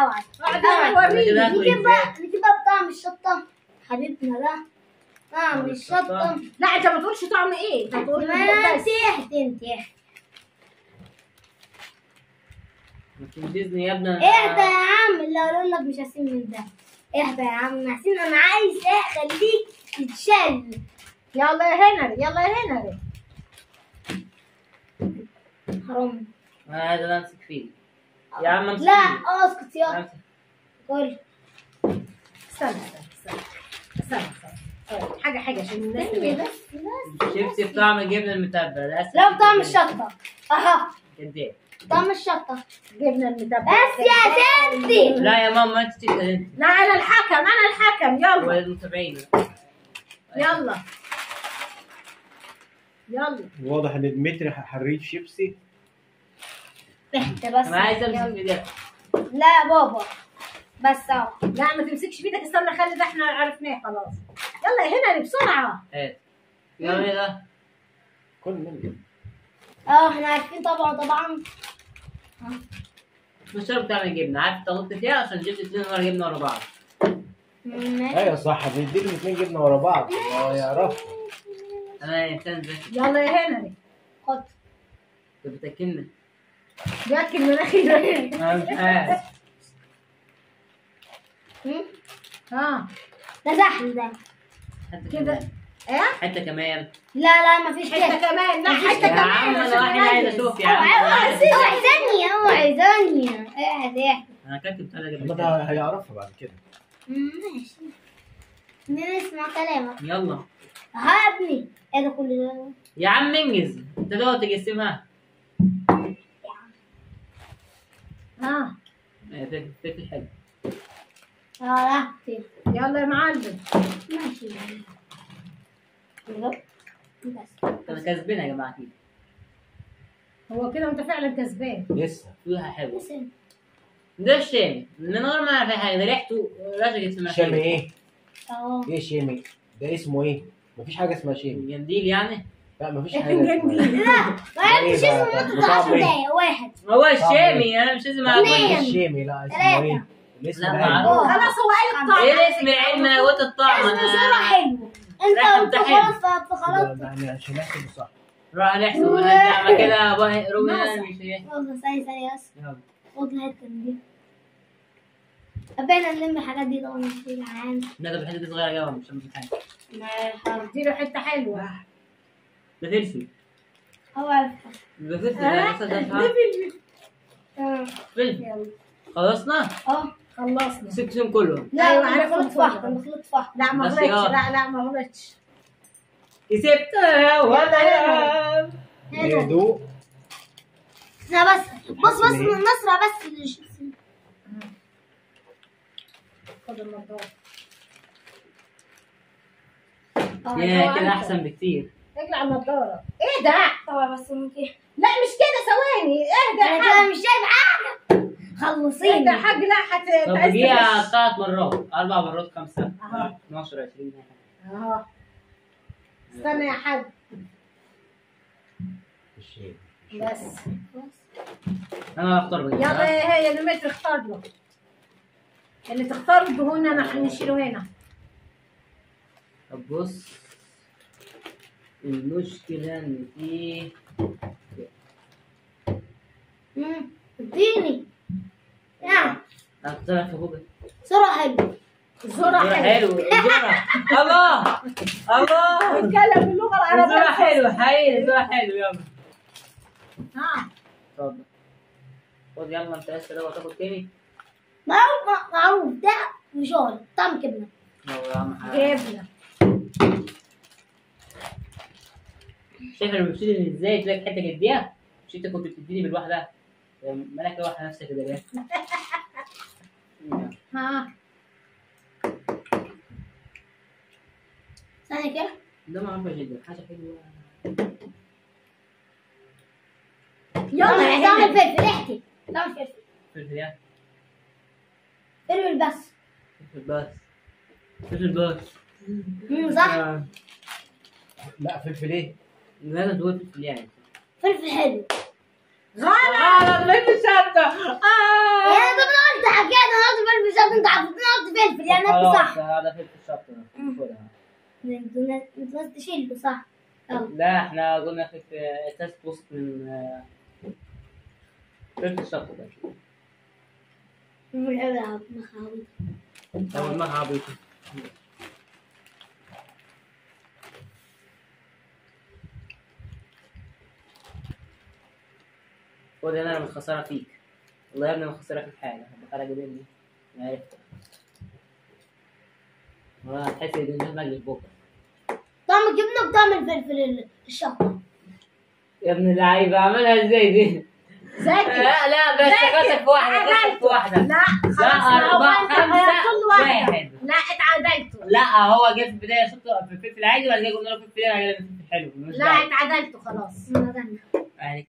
اوعى بعدين اوعى اوريك كده. نجيب بقى نجيب بقى طعم الشطة حبيبنا ده طعم طعم الشطة الشطة. لا انت ما تقولش طعم ايه انت تقول ما انت بس احت انت احت مش ديزني يا ابني اهدى يا عم اللي اقول لك مش هسيب من ده اهدى يا عم حسين انا عايز ايه خليك تتشل يلا يا هنري يلا يا هنري حرام انا عايز امسك فيه يا عم امسك لا فيه. اسكت يا امسك. قول استنى استنى استنى استنى استنى استنى. حاجه حاجه عشان الناس استني تبقى بس بس شيبسي بطعم الجبنه المتبله للاسف لا بطعم الشطة اها كداب طعم الشطة جبنا المتبل بس يا سنتي لا يا ماما انت انت لا انا الحكم انا الحكم يلا والمتابعين يلا يلا واضح ان ديمتري حريف شيبسي اهدى بس انا عايز امسك يلا. في ده لا يا بابا بس اهو لا ما تمسكش بيدك استنى خلي ده احنا عرفناه خلاص يلا يا هنري بسرعه هات يلا ايه ده كل منه اه احنا عارفين طبعا طبعا مش شرط تعمل جبنه عارف انت غلطت فيها عشان جبت اتنين ورا جبنه ورا بعض ماشي. ايوه صح بنديله الاثنين جبنه ورا بعض هو يعرف انا انسان ذكي يلا يا هنري خد انت بتاكلني بياكل مناخيره انا مش عارف هم؟ ها ده زحل ده حتى كده كمان ايه حتى كمان لا لا مفيش حته كده كمان لا مفيش حته يا كمان عم عشان انا واحد عايز نميز. اشوف يا عم أنا اوعى عايز أشوف. اوعى ثانية اوعى ثانية اهدى اهدى انا اكلت بتاع ده ما قبل ده كده. هيعرفها بعد كده ماشي نسمع كلامك يلا ها يا ابني ايه ده كل ده يا عم انجز انت تقعد تقسمها ها إيه، فكر فكر حلو اه لا يلا يا معلم ماشي يلا. بس انا كسبان يا جماعه كده هو كده انت فعلا كسبان لسه فيها حلو بس ده الشامي من غير ما اعرف اي حاجه ده ريحته لزجت في شامي مناخيري ايه؟ اه ايه شامي؟ ده اسمه ايه؟ مفيش حاجه اسمها شامي جنديل يعني لا مفيش حاجه اسمها جنديل. لا ما عرفتش إيه اسمه بقى؟ مدة بطعم 10 إيه؟ دقايق واحد هو الشامي انا مش لازم اقول اتنين. مش شامي لا اسمه ثلاثة. ايه؟ الاسم لا، العلمي. معروف. خلاص هو قال الطعم ايه الاسم العلمي انا قلت الطعم اسمه صورة انا حلو انت ريحة قلت بتاع خلاص فانت ده خلاص ده يعني عشان نحسب صح روح نحسب ونرجع كده بقى روح ناصح. مش ايه خلاص ثانية ثانية بس يلا. خد الحتة دي حبينا نلم الحاجات دي طبعا مش في جعان لا ده بحته صغيره جوا مش مش حاجه اديله حته حلوه ده فلفل هو عارف ده فلفل ده بس ده فلفل. اه فلفل يلا خلصنا اه خلصنا سكسهم كلهم لا أيوة، انا عارف بخلط الفرق. فحم انا بخلط فحم لا ما بس غلطش يا- لا لا ما غلطش كسبت ولا ايه دوق احنا بس بص بص إيه؟ نسرع بس الشيبسي. خد النضاره يا كده احسن بكتير اقلع النضاره ايه ده طبعا بس ممكن لا مش كده ثواني اهدى انا يا كده حاج مش شايف حاجه اهدى خلصيني يا حاج لا حت طب تعيش دقيقة تغش. ثلاث مرات أربع مرات خمسة أها. 12 20 اه استنى يا حاج مش شامي بس أنا هختار بقى يلا يا هي اللي متر اختار له اللي تختار الدهون انا هنشيله هنا طب بص المشكلة إن في مم. اديني يعني أختار في جوجل صورة حلوة الزورة الزرع حلو حلو الزرع الله الله اتكلم باللغة العربية الزرع حلو حقيقي الزرع حلو يلا ها اتفضل خد يلا أنت لسه ده تاخد تاني معروف معروف ده مشوار طعم كبنة يلا يا عم حبيبي. جبنة شايف انا ببتدي ازاي تلاقي حته جديه مش انت كنت بتديني بالواحده مالك واحده نفسك كده ليه؟ ها ثانية كده ده معروفه جدا حاجه حلوه يلا يا طعم هنا الفلفل احكي طعم الفلفل فلفل يا فلفل بس فلفل بس فلفل بس مم، صح آه. لا فلفل ايه؟ لازم تقول فلفل يعني فلفل حلو غلط غلط فلفل شطه يا اه طب انا قلت حكينا ده انت عطيتني قصد فلفل يعني انت خلاص صح هذا فلفل شطة مم. خدها. انت انت تشيله صح يلا لا احنا قلنا فلفل اساس وسط من آه، فلفل شطة ده من العب مخاوي أول ما عبيط خد انا انا متخسرة فيك والله يا ابني متخسرة فيك حاجة بخرج مني عرفت والله هتحس ان ده مجلس بكرة طعم الجبنه وطعم الفلفل الشطه يا ابن اللعيبة عملها ازاي دي؟ ذاكر لا لا بس غلطت في واحدة غلطت في واحدة لا خلاص لا ما هو أربعة انت خمسة كل واحدة واحد لا اتعادلتوا لا هو جه في البداية شطه في الفلفل عادي وبعد كده قلنا له فلفل عادي فلفل حلو ملوش لا دعوة. اتعادلتوا خلاص ما غنى يعني